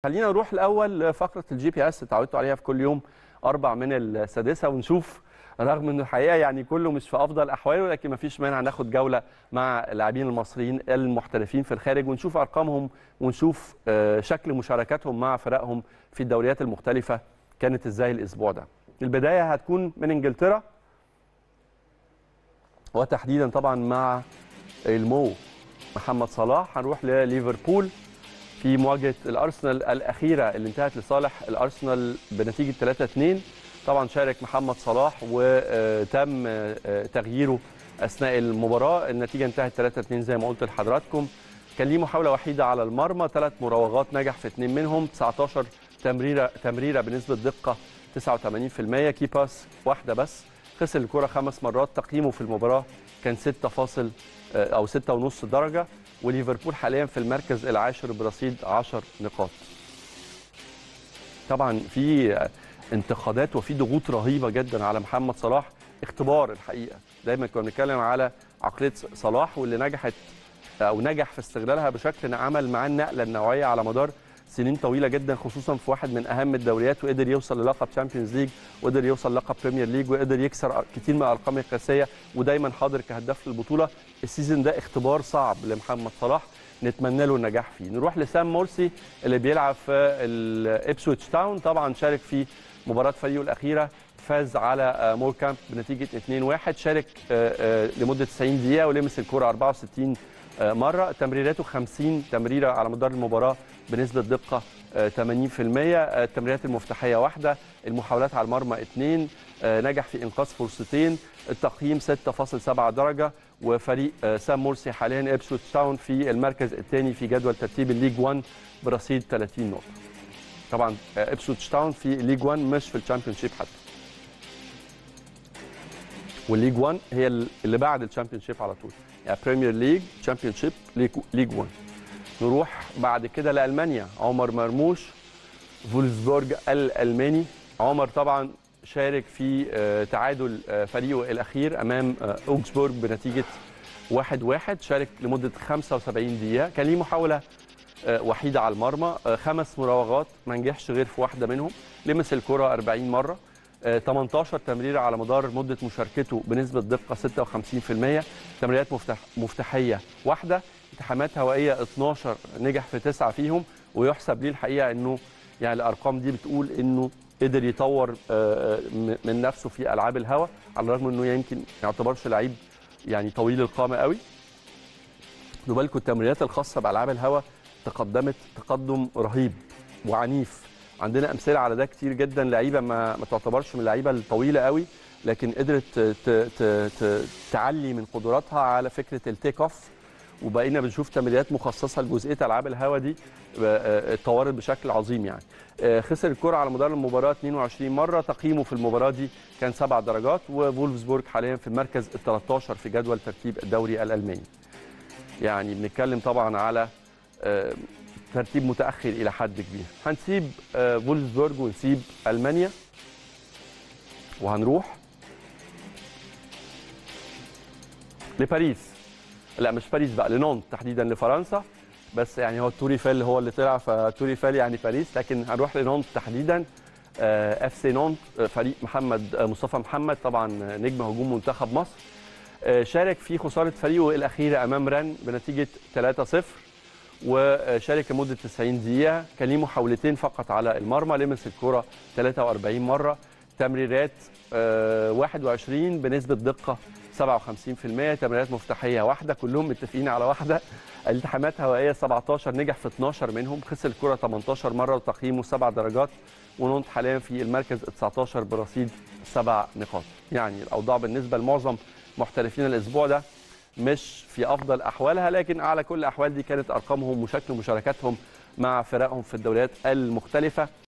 خلينا نروح الاول لفقره الجي بي اس اتعودتوا عليها في كل يوم اربع من السادسه ونشوف رغم ان الحقيقه يعني كله مش في افضل احواله لكن ما فيش مانع ناخد جوله مع اللاعبين المصريين المحترفين في الخارج ونشوف ارقامهم ونشوف آه، شكل مشاركاتهم مع فرقهم في الدوريات المختلفه كانت ازاي الاسبوع ده. البدايه هتكون من انجلترا وتحديدا طبعا مع المو محمد صلاح هنروح لليفربول في مواجهه الارسنال الاخيره اللي انتهت لصالح الارسنال بنتيجه 3-2 طبعا شارك محمد صلاح وتم تغييره اثناء المباراه النتيجه انتهت 3-2 زي ما قلت لحضراتكم كان ليه محاوله وحيده على المرمى ثلاث مراوغات نجح في اثنين منهم 19 تمريره تمريره بنسبه دقه 89% كي باس واحده بس خسر الكره خمس مرات تقييمه في المباراه كان 6 فاصل او 6.5 درجه وليفربول حاليا في المركز العاشر برصيد 10 نقاط طبعا في انتقادات وفي ضغوط رهيبه جدا على محمد صلاح اختبار الحقيقه دايما كنا بنتكلم على عقليه صلاح واللي نجحت او نجح في استغلالها بشكل عمل معاه النقله النوعيه على مدار سنين طويله جدا خصوصا في واحد من اهم الدوريات وقدر يوصل للقب تشامبيونز ليج وقدر يوصل لقب بريمير ليج وقدر يكسر كتير من الارقام القياسيه ودايما حاضر كهداف للبطوله السيزون ده اختبار صعب لمحمد صلاح نتمنى له النجاح فيه نروح لسام مورسي اللي بيلعب في الابسويتش تاون طبعا شارك في مباراه فريقه الاخيره فاز على مور كامب بنتيجه 2-1 شارك لمده 90 دقيقه ولمس الكره 64 مره تمريراته 50 تمريره على مدار المباراه بنسبه دقه 80% التمريرات المفتاحيه واحده المحاولات على المرمى اثنين نجح في انقاذ فرصتين التقييم 6.7 درجه وفريق سام مورسي حاليا ابسوت تاون في المركز الثاني في جدول ترتيب الليج 1 برصيد 30 نقطه طبعا ابسوت تاون في ليج 1 مش في الشامبيون شيب حتى والليج 1 هي اللي بعد الشامبيون شيب على طول يعني بريمير ليج تشامبيون شيب ليج 1 نروح بعد كده لالمانيا عمر مرموش فولسبورج الالماني عمر طبعا شارك في تعادل فريقه الاخير امام اوكسبورج بنتيجه 1 1 شارك لمده 75 دقيقه كان ليه محاوله وحيده على المرمى خمس مراوغات ما نجحش غير في واحده منهم لمس الكره 40 مره 18 تمريره على مدار مده مشاركته بنسبه دقه 56% تمريرات مفتح مفتاحيه واحده التحامات هوائيه 12 نجح في تسعه فيهم ويحسب ليه الحقيقه انه يعني الارقام دي بتقول انه قدر يطور من نفسه في العاب الهواء على الرغم انه يمكن ما يعتبرش لعيب يعني طويل القامه قوي خدوا بالكم التمريرات الخاصه بالعاب الهواء تقدمت تقدم رهيب وعنيف عندنا امثله على ده كتير جدا لعيبه ما, ما تعتبرش من اللعيبه الطويله قوي لكن قدرت ت ت ت تعلي من قدراتها على فكره التيك اوف وبقينا بنشوف تمريرات مخصصه لجزئيه العاب الهوا دي اتطورت بشكل عظيم يعني خسر الكره على مدار المباراه 22 مره تقييمه في المباراه دي كان 7 درجات وفولفسبورج حاليا في المركز ال 13 في جدول ترتيب الدوري الالماني يعني بنتكلم طبعا على ترتيب متاخر الى حد كبير هنسيب فولفسبورج ونسيب المانيا وهنروح لباريس لا مش باريس بقى لنونت تحديدا لفرنسا بس يعني هو توري فيل هو اللي طلع فتوري فيل يعني باريس لكن هنروح لنونت تحديدا اف سي نونت فريق محمد مصطفى محمد طبعا نجم هجوم منتخب مصر شارك في خساره فريقه الاخيره امام رن بنتيجه 3-0 وشارك لمده 90 دقيقه كان ليه محاولتين فقط على المرمى لمس الكره 43 مره تمريرات 21 بنسبه دقه 57% تمريرات مفتاحيه واحده كلهم متفقين على واحده التحامات هوائيه 17 نجح في 12 منهم خسر الكره 18 مره وتقييمه 7 درجات ونونت حاليا في المركز 19 برصيد 7 نقاط يعني الاوضاع بالنسبه لمعظم محترفين الاسبوع ده مش في افضل احوالها لكن على كل الاحوال دي كانت ارقامهم وشكل مشاركاتهم مع فرقهم في الدوريات المختلفه